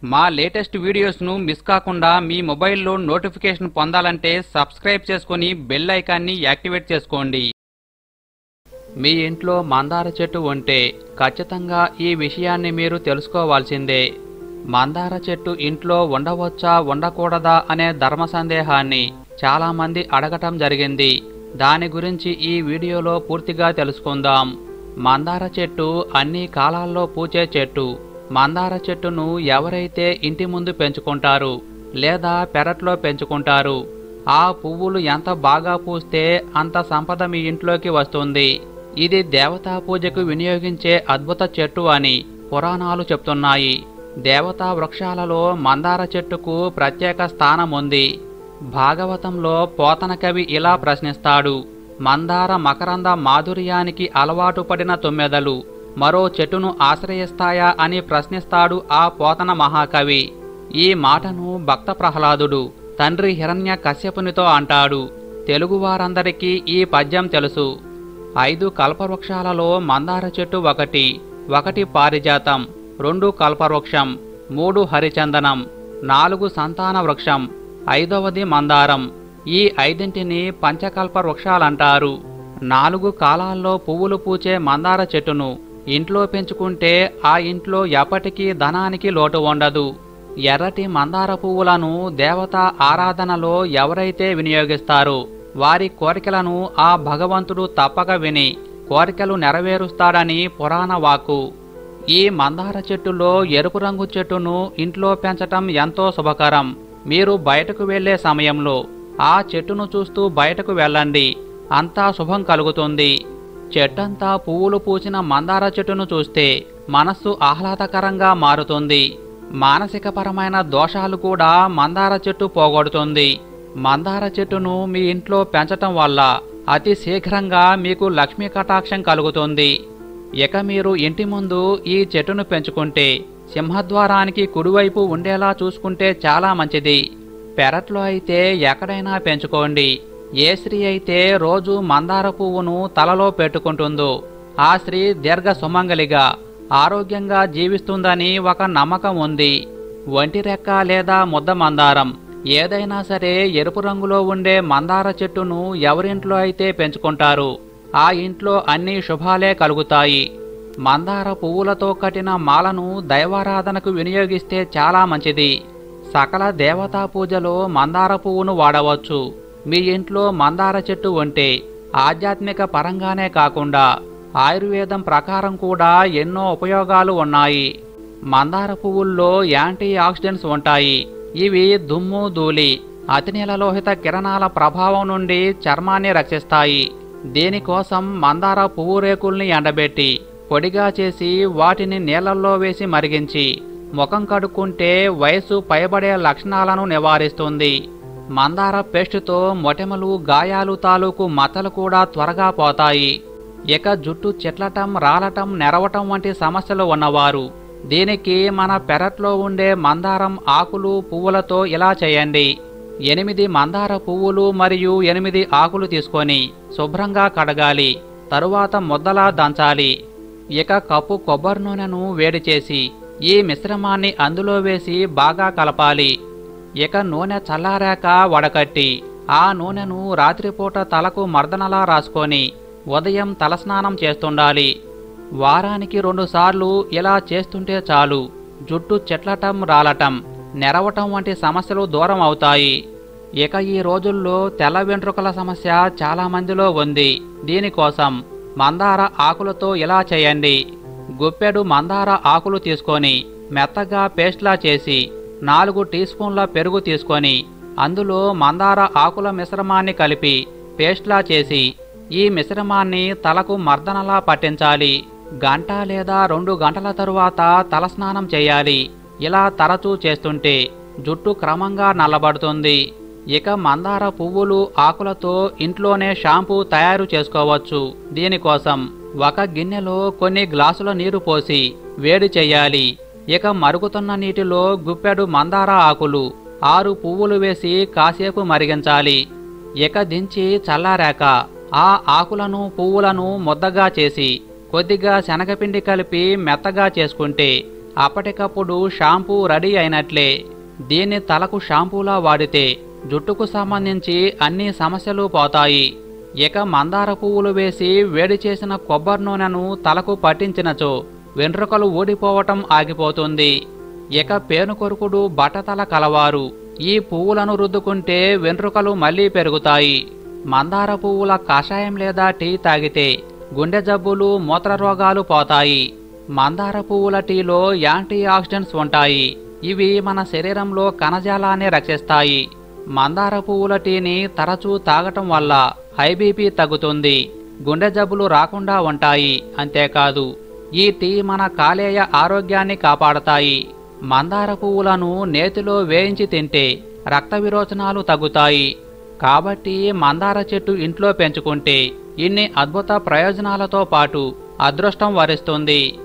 మా latest వీడియోస్ను miss కాకుండా మీ మొబైల్లో నోటిఫికేషన్ పొందాలంటే సబ్స్క్రైబ్ చేసుకుని బెల్ ఐకాన్ని యాక్టివేట్ చేసుకోండి మీ ఇంట్లో మందార చెట్టు ఉంటే ఖచ్చితంగా ఈ విషయాన్ని మీరు తెలుసుకోవాల్సిందే మందార చెట్టు ఇంట్లో ఉండవచ్చా ఉండకూడదా అనే ధర్మ సందేహాన్ని చాలామంది అడగటం జరిగింది దాని గురించి ఈ వీడియోలో పూర్తిగా తెలుసుకుందాం మందార చెట్టు అన్ని కాలాల్లో పూచే చెట్టు మందార చెట్టును ఎవరైతే ఇంటి ముందు పెంచుకుంటారు లేదా పెరట్లో పెంచుకుంటారు ఆ పువ్వులు ఎంత బాగా పూస్తే అంత సంపద మీ ఇంట్లోకి వస్తుంది ఇది దేవతా పూజకు వినియోగించే అద్భుత చెట్టు అని పురాణాలు చెప్తున్నాయి దేవతా వృక్షాలలో మందార చెట్టుకు ప్రత్యేక స్థానం ఉంది భాగవతంలో పోతన కవి ఇలా ప్రశ్నిస్తాడు మందార మకరంద మాధుర్యానికి అలవాటు పడిన తొమ్మెదలు మరో చెట్టును ఆశ్రయిస్తాయా అని ప్రశ్నిస్తాడు ఆ పోతన మహాకవి ఈ మాటను భక్త ప్రహ్లాదుడు తండ్రి హిరణ్య కశ్యపునితో అంటాడు తెలుగువారందరికీ ఈ పద్యం తెలుసు ఐదు కల్పవృక్షాలలో మందార చెట్టు ఒకటి ఒకటి పారిజాతం రెండు కల్పవృక్షం మూడు హరిచందనం నాలుగు సంతాన వృక్షం ఐదవది మందారం ఈ ఐదింటిని పంచకల్ప వృక్షాలంటారు నాలుగు కాలాల్లో పువ్వులు పూచే మందార చెట్టును ఇంట్లో పెంచుకుంటే ఆ ఇంట్లో ఎప్పటికీ ధనానికి లోటు ఉండదు ఎర్రటి మందార పువ్వులను దేవతా ఆరాధనలో ఎవరైతే వినియోగిస్తారో వారి కోరికలను ఆ భగవంతుడు తప్పక విని కోరికలు నెరవేరుస్తాడని పురాణ వాక్కు ఈ మందార చెట్టులో ఎరుపు రంగు చెట్టును ఇంట్లో పెంచటం ఎంతో శుభకరం మీరు బయటకు వెళ్ళే సమయంలో ఆ చెట్టును చూస్తూ బయటకు వెళ్ళండి అంతా శుభం కలుగుతుంది చెట్టంతా పువ్వులు పూసిన మందార చెట్టును చూస్తే మనస్సు ఆహ్లాదకరంగా మారుతుంది మానసికపరమైన దోషాలు కూడా మందార చెట్టు పోగొడుతుంది మందార చెట్టును మీ ఇంట్లో పెంచటం వల్ల అతి శీఘ్రంగా మీకు లక్ష్మీ కటాక్షం కలుగుతుంది ఇక మీరు ఇంటి ముందు ఈ చెట్టును పెంచుకుంటే సింహద్వారానికి కుడివైపు ఉండేలా చూసుకుంటే చాలా మంచిది పెరట్లో అయితే ఎక్కడైనా పెంచుకోండి ఏ స్త్రీ అయితే రోజు మందార పువ్వును తలలో పెట్టుకుంటుందో ఆ స్త్రీ దీర్ఘ సుమంగలిగా ఆరోగ్యంగా జీవిస్తుందని ఒక నమ్మకం ఉంది ఒంటి రెక్క లేదా ముద్ద మందారం ఏదైనా సరే ఎరుపు రంగులో ఉండే మందార చెట్టును ఎవరింట్లో అయితే పెంచుకుంటారు ఆ ఇంట్లో అన్ని శుభాలే కలుగుతాయి మందార పువ్వులతో కట్టిన మాలను దైవారాధనకు వినియోగిస్తే చాలా మంచిది సకల దేవతా పూజలో మందార పువ్వును వాడవచ్చు మీ ఇంట్లో మందార చెట్టు ఉంటే ఆధ్యాత్మిక పరంగానే కాకుండా ఆయుర్వేదం ప్రకారం కూడా ఎన్నో ఉపయోగాలు ఉన్నాయి మందార పువ్వుల్లో యాంటీ ఆక్సిడెంట్స్ ఉంటాయి ఇవి దుమ్ము ధూళి అతినీలలోహిత కిరణాల ప్రభావం నుండి చర్మాన్ని రక్షిస్తాయి దీనికోసం మందార పువ్వు రేకుల్ని ఎండబెట్టి పొడిగా చేసి వాటిని నీళ్ళల్లో వేసి మరిగించి ముఖం కడుక్కుంటే వయసు పైబడే లక్షణాలను నివారిస్తుంది మందార పేస్టుతో మొటిమలు గాయాలు తాలూకు మచ్చలు కూడా త్వరగా పోతాయి ఇక జుట్టు చెట్లటం రాలటం నెరవటం వంటి సమస్యలు ఉన్నవారు దీనికి మన పెరట్లో ఉండే మందారం ఆకులు పువ్వులతో ఇలా చేయండి ఎనిమిది మందార పువ్వులు మరియు ఎనిమిది ఆకులు తీసుకొని శుభ్రంగా కడగాలి తరువాత ముద్దలా దంచాలి ఇక కప్పు కొబ్బరి నూనెను వేడి చేసి ఈ మిశ్రమాన్ని అందులో వేసి బాగా కలపాలి ఇక నూనె చల్లారాక వడకట్టి ఆ నూనెను రాత్రిపూట తలకు మర్దనలా రాసుకొని ఉదయం తలస్నానం చేస్తుండాలి వారానికి రెండుసార్లు ఇలా చేస్తుంటే చాలు జుట్టు చెట్లటం రాలటం నెరవటం వంటి సమస్యలు దూరం అవుతాయి ఇక ఈ రోజుల్లో తెల్ల వెంట్రుకల సమస్య చాలా మందిలో ఉంది దీనికోసం మందార ఆకులతో ఇలా చేయండి గుప్పెడు మందార ఆకులు తీసుకొని మెత్తగా పేస్ట్లా చేసి నాలుగు టీ స్పూన్ల పెరుగు తీసుకొని అందులో మందార ఆకుల మిశ్రమాన్ని కలిపి పేస్ట్లా చేసి ఈ మిశ్రమాన్ని తలకు మర్దనలా పట్టించాలి గంట లేదా రెండు గంటల తరువాత తలస్నానం చేయాలి ఇలా తరచూ చేస్తుంటే జుట్టు క్రమంగా నల్లబడుతుంది ఇక మందార పువ్వులు ఆకులతో ఇంట్లోనే షాంపూ తయారు చేసుకోవచ్చు దీనికోసం ఒక గిన్నెలో కొన్ని గ్లాసుల నీరు పోసి వేడి చేయాలి ఇక మరుగుతున్న నీటిలో గుప్పెడు మందార ఆకులు ఆరు పువ్వులు వేసి కాసేపు మరిగించాలి ఇక దించి చల్లారాక ఆ ఆకులను పువ్వులను ముద్దగా చేసి కొద్దిగా శనగపిండి కలిపి మెత్తగా చేసుకుంటే అప్పటికప్పుడు షాంపూ రెడీ అయినట్లే దీన్ని తలకు షాంపూలా వాడితే జుట్టుకు సంబంధించి అన్ని సమస్యలు పోతాయి ఇక మందార పువ్వులు వేసి వేడి చేసిన కొబ్బరి నూనెను తలకు పట్టించినచో వెంట్రుకలు ఊడిపోవటం ఆగిపోతుంది ఇక పేనుకొరుకుడు బట్టతల కలవారు ఈ పువ్వులను రుద్దుకుంటే వెంట్రుకలు మళ్ళీ పెరుగుతాయి మందార పువ్వుల కషాయం లేదా టీ తాగితే గుండె జబ్బులు మూత్ర రోగాలు పోతాయి మందార పువ్వుల టీలో యాంటీ ఆక్సిడెంట్స్ ఉంటాయి ఇవి మన శరీరంలో కణజాలాన్ని రక్షిస్తాయి మందార పువ్వుల టీని తరచూ తాగటం వల్ల హై బీపీ తగ్గుతుంది గుండె జబ్బులు రాకుండా ఉంటాయి అంతేకాదు ఈ టీ మన కాలేయ ఆరోగ్యాన్ని కాపాడతాయి మందార పువ్వులను నేతిలో వేయించి తింటే రక్త విరోచనాలు తగ్గుతాయి కాబట్టి మందార చెట్టు ఇంట్లో పెంచుకుంటే ఇన్ని అద్భుత ప్రయోజనాలతో పాటు అదృష్టం వరిస్తుంది